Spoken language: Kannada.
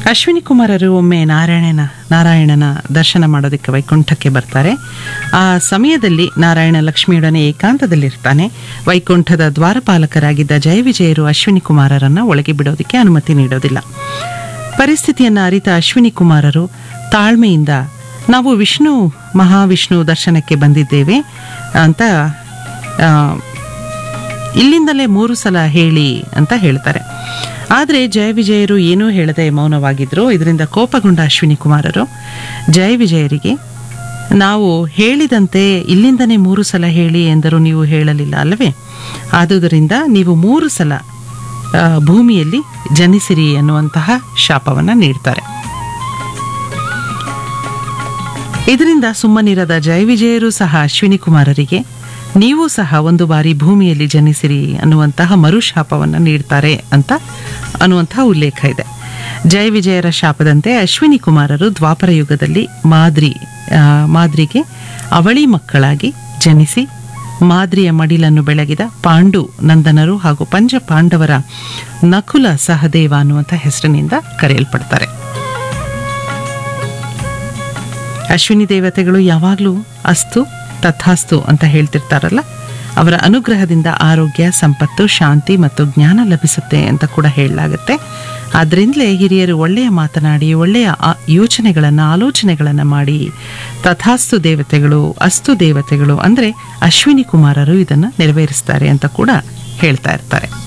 ಅಶ್ವಿನಿ ಕುಮಾರರು ಒಮ್ಮೆ ನಾರಾಯಣನ ನಾರಾಯಣನ ದರ್ಶನ ಮಾಡೋದಕ್ಕೆ ವೈಕುಂಠಕ್ಕೆ ಬರ್ತಾರೆ ಆ ಸಮಯದಲ್ಲಿ ನಾರಾಯಣ ಲಕ್ಷ್ಮಿಯೊಡನೆ ಏಕಾಂತದಲ್ಲಿರ್ತಾನೆ ವೈಕುಂಠದ ದ್ವಾರಪಾಲಕರಾಗಿದ್ದ ಜಯವಿಜಯರು ಅಶ್ವಿನಿ ಕುಮಾರರನ್ನ ಒಳಗೆ ಬಿಡೋದಕ್ಕೆ ಅನುಮತಿ ನೀಡೋದಿಲ್ಲ ಪರಿಸ್ಥಿತಿಯನ್ನು ಅರಿತ ಅಶ್ವಿನಿ ಕುಮಾರರು ತಾಳ್ಮೆಯಿಂದ ನಾವು ವಿಷ್ಣು ಮಹಾವಿಷ್ಣು ದರ್ಶನಕ್ಕೆ ಬಂದಿದ್ದೇವೆ ಅಂತ ಆ, ಇಲ್ಲಿಂದಲೇ ಮೂರು ಸಲ ಹೇಳಿ ಅಂತ ಹೇಳ್ತಾರೆ ಆದರೆ ಜಯವಿಜಯರು ಏನೂ ಹೇಳದೆ ಮೌನವಾಗಿದ್ರು ಇದರಿಂದ ಕೋಪಗೊಂಡ ಅಶ್ವಿನಿ ಕುಮಾರರು ಜಯವಿಜಯರಿಗೆ ನಾವು ಹೇಳಿದಂತೆ ಇಲ್ಲಿಂದನೇ ಮೂರು ಸಲ ಹೇಳಿ ಎಂದರೂ ನೀವು ಹೇಳಲಿಲ್ಲ ಅಲ್ಲವೇ ಆದುದರಿಂದ ನೀವು ಮೂರು ಸಲ ಆ, ಭೂಮಿಯಲ್ಲಿ ಜನಿಸಿರಿ ಎನ್ನುವಂತಹ ಶಾಪವನ್ನು ನೀಡ್ತಾರೆ ಇದರಿಂದ ಸುಮ್ಮನಿರದ ಜಯವಿಜಯರು ಸಹ ಅಶ್ವಿನಿ ಕುಮಾರರಿಗೆ ನೀವು ಸಹ ಒಂದು ಬಾರಿ ಭೂಮಿಯಲ್ಲಿ ಜನಿಸಿರಿ ಅನ್ನುವಂತಹ ಮರುಶಾಪವನ್ನು ನೀಡ್ತಾರೆ ಅಂತ ಅನ್ನುವಂತಹ ಉಲ್ಲೇಖ ಇದೆ ಜಯವಿಜಯರ ಶಾಪದಂತೆ ಅಶ್ವಿನಿ ಕುಮಾರರು ದ್ವಾಪರ ಯುಗದಲ್ಲಿ ಮಾದ್ರಿ ಆ, ಮಾದ್ರಿಗೆ ಅವಳಿ ಮಕ್ಕಳಾಗಿ ಜನಿಸಿ ಮಾದ್ರಿಯ ಮಡಿಲನ್ನು ಬೆಳಗಿದ ಪಾಂಡು ನಂದನರು ಹಾಗೂ ಪಂಚ ಪಾಂಡವರ ನಕುಲ ಸಹದೇವ ಅನ್ನುವಂಥ ಹೆಸರಿನಿಂದ ಕರೆಯಲ್ಪಡ್ತಾರೆ ಅಶ್ವಿನಿ ದೇವತೆಗಳು ಯಾವಾಗಲೂ ಅಸ್ತು ತಥಾಸ್ತು ಅಂತ ಹೇಳ್ತಿರ್ತಾರಲ್ಲ ಅವರ ಅನುಗ್ರಹದಿಂದ ಆರೋಗ್ಯ ಸಂಪತ್ತು ಶಾಂತಿ ಮತ್ತು ಜ್ಞಾನ ಲಭಿಸುತ್ತೆ ಅಂತ ಕೂಡ ಹೇಳಲಾಗುತ್ತೆ ಆದ್ರಿಂದಲೇ ಹಿರಿಯರು ಒಳ್ಳೆಯ ಮಾತನಾಡಿ ಒಳ್ಳೆಯ ಆ- ಯೋಚನೆಗಳನ್ನು ಆಲೋಚನೆಗಳನ್ನು ಮಾಡಿ ತಥಾಸ್ತು ದೇವತೆಗಳು ಅಸ್ತು ದೇವತೆಗಳು ಅಂದರೆ ಅಶ್ವಿನಿ ಕುಮಾರರು ಇದನ್ನು ನೆರವೇರಿಸ್ತಾರೆ ಅಂತ ಕೂಡ ಹೇಳ್ತಾ ಇರ್ತಾರೆ